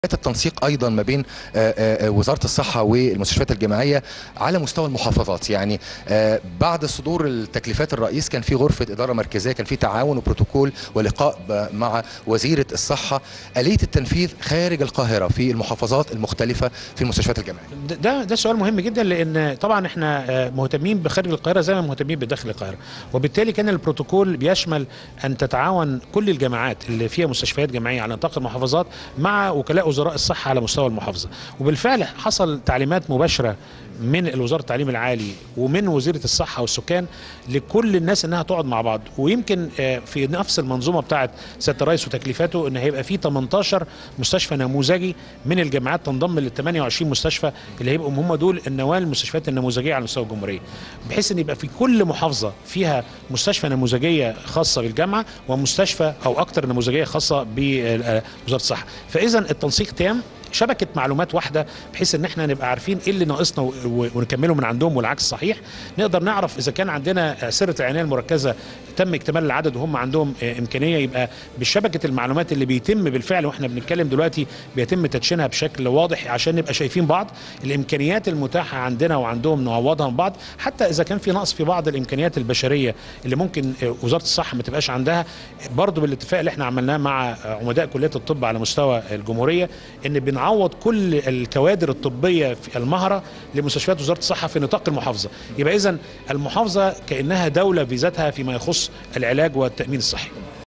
التنسيق ايضا ما بين آه، آه، وزاره الصحه والمستشفيات الجامعيه على مستوى المحافظات يعني آه، بعد صدور التكليفات الرئيس كان في غرفه اداره مركزيه كان في تعاون وبروتوكول ولقاء ب- مع وزيره الصحه اليه التنفيذ خارج القاهره في المحافظات المختلفه في المستشفيات الجامعيه ده ده سؤال مهم جدا لان طبعا احنا آه، مهتمين بخارج القاهره زي ما مهتمين بداخل القاهره وبالتالي كان البروتوكول بيشمل ان تتعاون كل الجامعات اللي فيها مستشفيات جامعيه على نطاق المحافظات مع وكلاء وزراء الصحه على مستوى المحافظه وبالفعل حصل تعليمات مباشره من وزاره التعليم العالي ومن وزيره الصحه والسكان لكل الناس انها تقعد مع بعض ويمكن آه، في نفس المنظومه بتاعه سياده الرئيس وتكليفاته ان هيبقى في 18 مستشفى نموذجي من الجامعات تنضم لل 28 مستشفى اللي هيبقوا هم دول النواه المستشفيات النموذجيه على مستوى الجمهوريه بحيث ان يبقى في كل محافظه فيها مستشفى نموذجيه خاصه بالجامعه ومستشفى او اكتر نموذجيه خاصه بوزاره الصحه فاذا التنسيق تام شبكه معلومات واحده بحيث ان احنا نبقى عارفين ايه اللي ناقصنا و- و- ونكمله من عندهم والعكس صحيح نقدر نعرف اذا كان عندنا سره العنايه المركزه تم اكتمال العدد وهم عندهم آه، امكانيه يبقى بشبكه المعلومات اللي بيتم بالفعل واحنا بنتكلم دلوقتي بيتم تدشينها بشكل واضح عشان نبقى شايفين بعض الامكانيات المتاحه عندنا وعندهم نعوضها من بعض حتى اذا كان في نقص في بعض الامكانيات البشريه اللي ممكن آه، وزاره الصحه ما تبقاش عندها برضه بالاتفاق اللي احنا عملناه مع آه، عمداء كليه الطب على مستوى الجمهوريه ان بنعوض كل الكوادر الطبيه في المهره لمستشفيات وزاره الصحه في نطاق المحافظه يبقى اذا المحافظه كانها دوله بذاتها فيما يخص العلاج والتامين الصحي